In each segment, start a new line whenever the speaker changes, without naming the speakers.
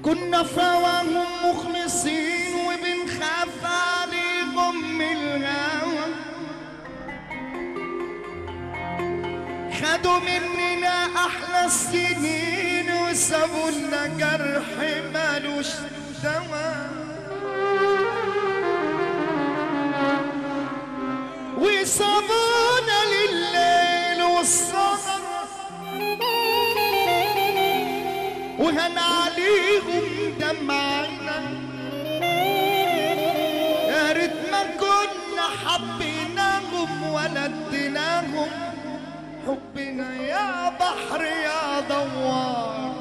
كنا فواهم مخلصين وبنخاف عليهم من الهوى خدوا مننا احلى السنين وسابوا لنا جرح مالوش دواء وصابونا لليل والسهر وهن عليهم دمعنا يا ريت ما كنا حبيناهم ولا اديناهم حبنا يا بحر يا دوار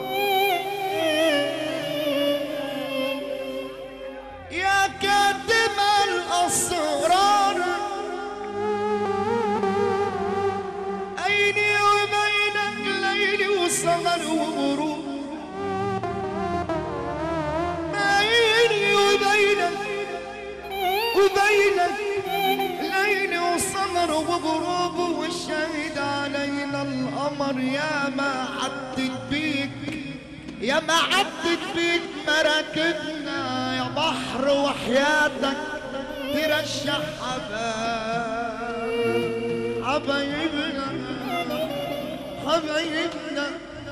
يا كاتم الأسرار عيني وبينك ليلي وسهر وغروب عيني وبينك وبينك ليل وسهر وغروب والشهد علينا القمر يا ما عدت بيك يا ما عدت بيك مراكبنا يا بحر وحياتك ترشح حباب حبايبنا حبايبنا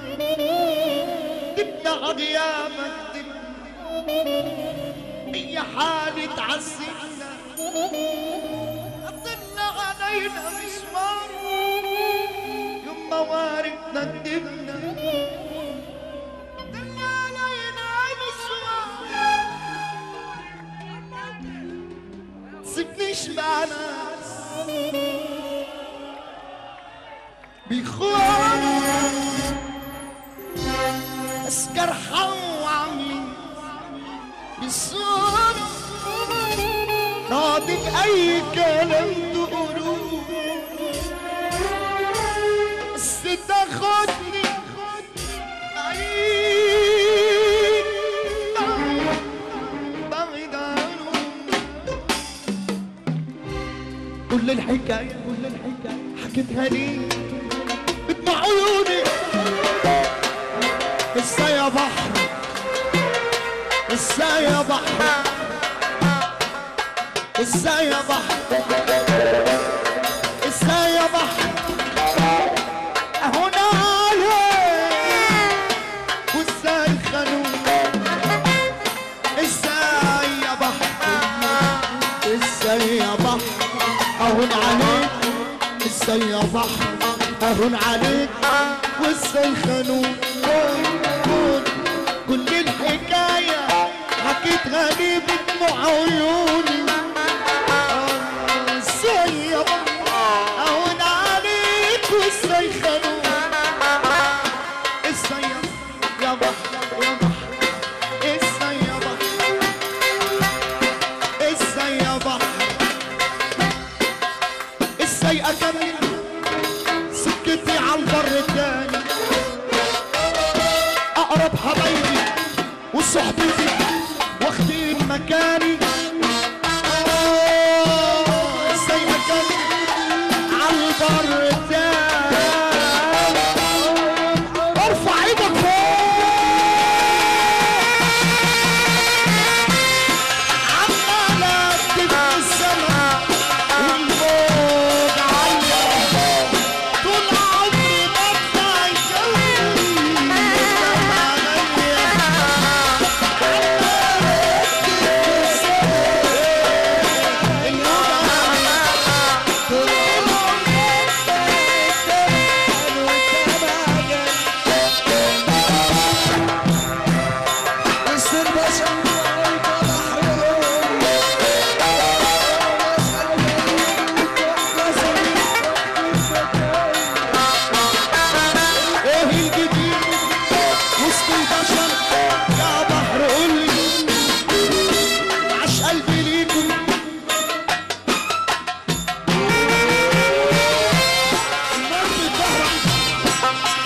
دبنا عغيامك دبنا اي حالة تعذبنا قطلنا علينا مسمار يوم مواردنا ندبنا قطلنا علينا مسمار سيبنيش مع ناس بيخون اسكر حوامي بالصور راضي بأي كلام تقولوه بس تاخدني بعيد بعيد عنهم كل الحكاية كل الحكاية حكيتها لي بدمع عيوني ازاي يا بحر ازاي يا بحر ازاي يا بحر ازاي يا بحر هنا عليك وازاي خانوك ازاي يا بحر ازاي يا بحر اهون عليك ازاي يا بحر اهون عليك وازاي خانوك كون كل الحكاية حكيتها لي بدموع عيوني آه، ازاي يا بحر اهون عليك وازاي خانوك ازاي يا- يا بحر يا بحر ازاي يا بحر ازاي يا بحر ازاي اكمل سكتي على البر التاني اقرب حبايبي وصحبتي واخدين مكاني آه، ازاي اكمل على البر التاني ارفع ايدك فوق عمالة تبقى السما والموج عالية طول عمري بطلع يجري ايه الجديد وسط البشر يا بحر قولي عش قلبي ليكم النار في الظهر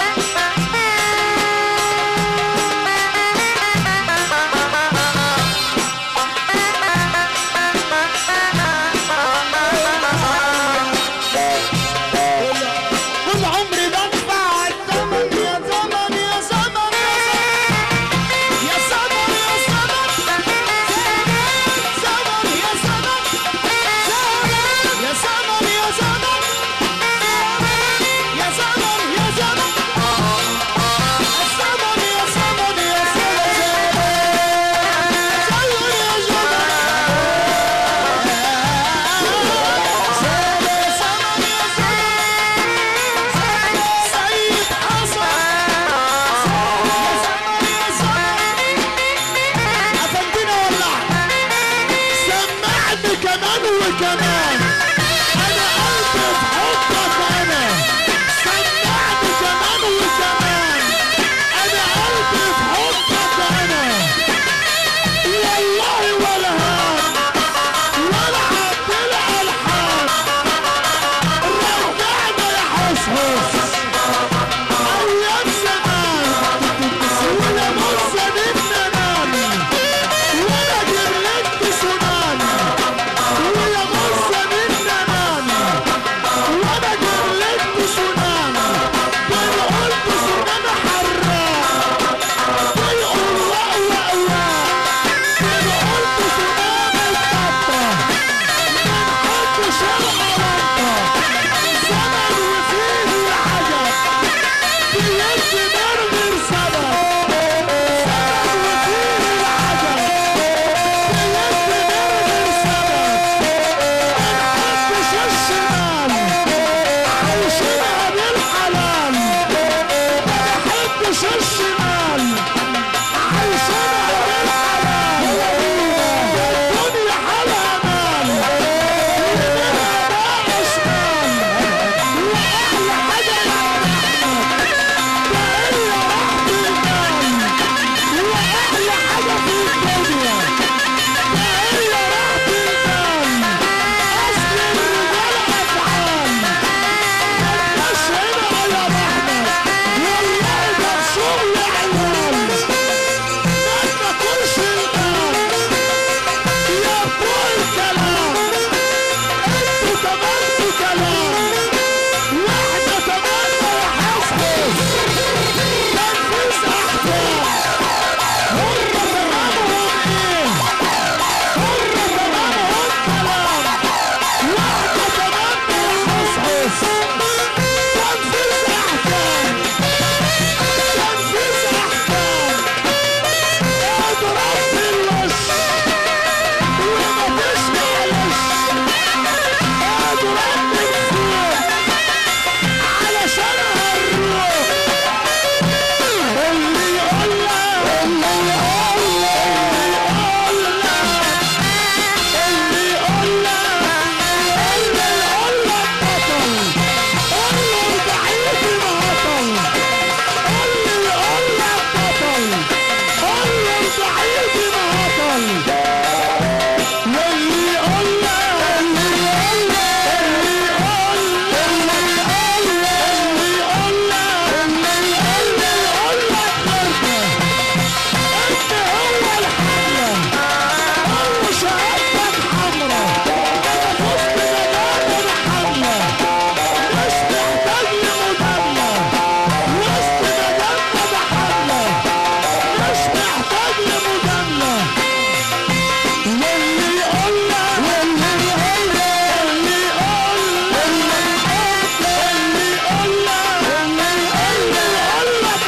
كل عمري بدفع الثمن يا زمن يا زمن يا زمن كمان انا قلبي في حبك انا سمعني كمان وكمان انا قلبي في حبك انا والله ولا هان ولا عبد الالحان رجعنا يا حسحس ايام زمان ولا موسى ننام ولا جريت سنان ولا موسى ننام ولا جريت سنان بنقول سنان حراق بنقول واو واو بنقول سنان القطة بنحب شرق رنطة زمن وفيه العجب بيدي مرمر سبب زمن وفيه العجب بيدي مرمر سبب منحبش الشمال عايشينها بالحلال منحبش الشمال عايشينها بالحلال الدنيا حالها مال يمينها بقى شمال واحلى حاجه يا احمد بقى راحة المال واحلى حاجه في الدنيا بقى راحة المال اصل الرجال افعال ملناش هنا على رحمه والله ده شغل عيال ما تاكلش المال يا بوي الكلام انتوا تمنتوا كلام واحدة تمنى يحسس تنفيذ احكام هم تمامهم ايه هم تمامهم كلام واحدة تمنى يحسس تنفيذ احكام تنفيذ احكام اضرب في الوش ومفيش معلش اضرب من فوق علشان هنروح اللي يقول لك اللي يقول لك اللي يقول لك اللي يقول لك بطل قول له ضعيف الهطل اللي يقول لك بطل قول له ضعيف الهطل واللي يقول لك اللي يقول لك اللي يقول لك اللي يقول لك اللي يقول لك اللي يقول لك خربة انت هو الحملة هو شهادتك حمرا انا فزت مجال الحملة مش محتاج لمجاملة وسط مجالنا بحملة مش محتاج لمجاملة واللي يقول لك واللي يقول لك اللي يقول لك اللي يقول لك اللي يقول لك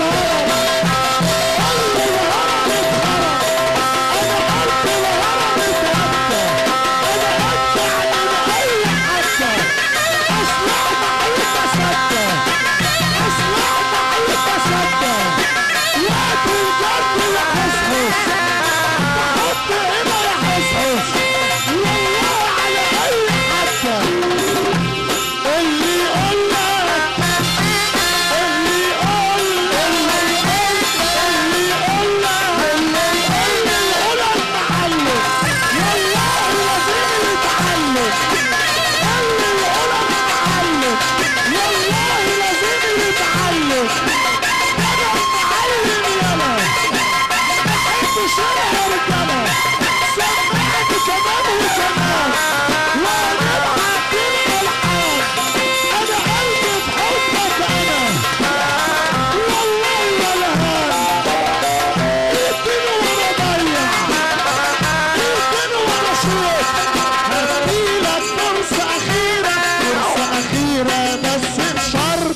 اللي يقول لك هرب قلبي الهرم اتهرب انا قلبي الهرم اتهرب انا قد عن اي حته اسمع معي تصدق اسمع معي تصدق وقت الجد يحسحس تحط هنا يحسحس والله على اي حته اللي يقول لك اللي يقول اللي يقول اللي يقول لك اللي يقول يقول المعلم والله لازم يتعلم اللي يقول المعلم والله لازم يتعلم انا المعلم يلا بحب شرح رجاله سمعت كمان وكمان وانا بعت الالحان انا قلبي في حبك انا والله ولا هان اديني وانا ضيع اديني وانا شوف هديلك فرصة أخيرة فرصة أخيرة بس بشرط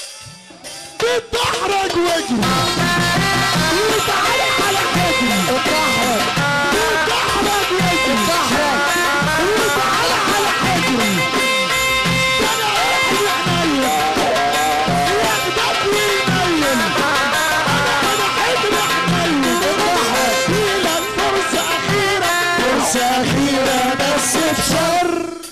بتحرج وجهي وتعالى على حجري اتحرج وتحرج وجهي اتحرج وتعالى على حجري ده انا احلى عينيا واخدك وينيل انا انا حجري حنين اتحرج لك فرصة أخيرة فرصة أخيرة بس بشر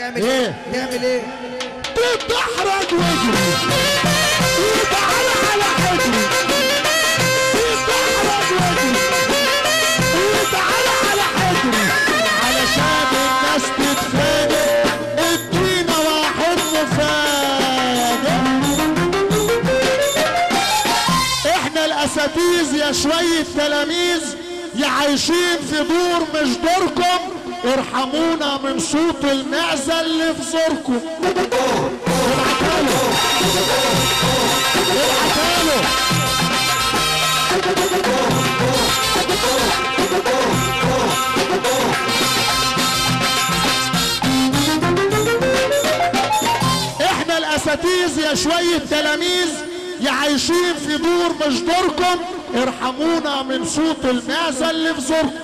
تعمل
إيه؟
ايه تعمل ايه
تتدحرج واجري وتعال على حجري تتدحرج واجري وتعال على حجري علشان الناس تتفاجئ ادينا واحد مفاجئ احنا الاساتيذ يا شوية تلاميذ يا عايشين في دور مش دوركم ارحمونا من صوت المعزة اللي في زوركم ابعتاله ابعتاله احنا الاساتيذ يا شوية تلاميذ يا عايشين في دور مش دوركم ارحمونا من صوت المعزة اللي في زوركم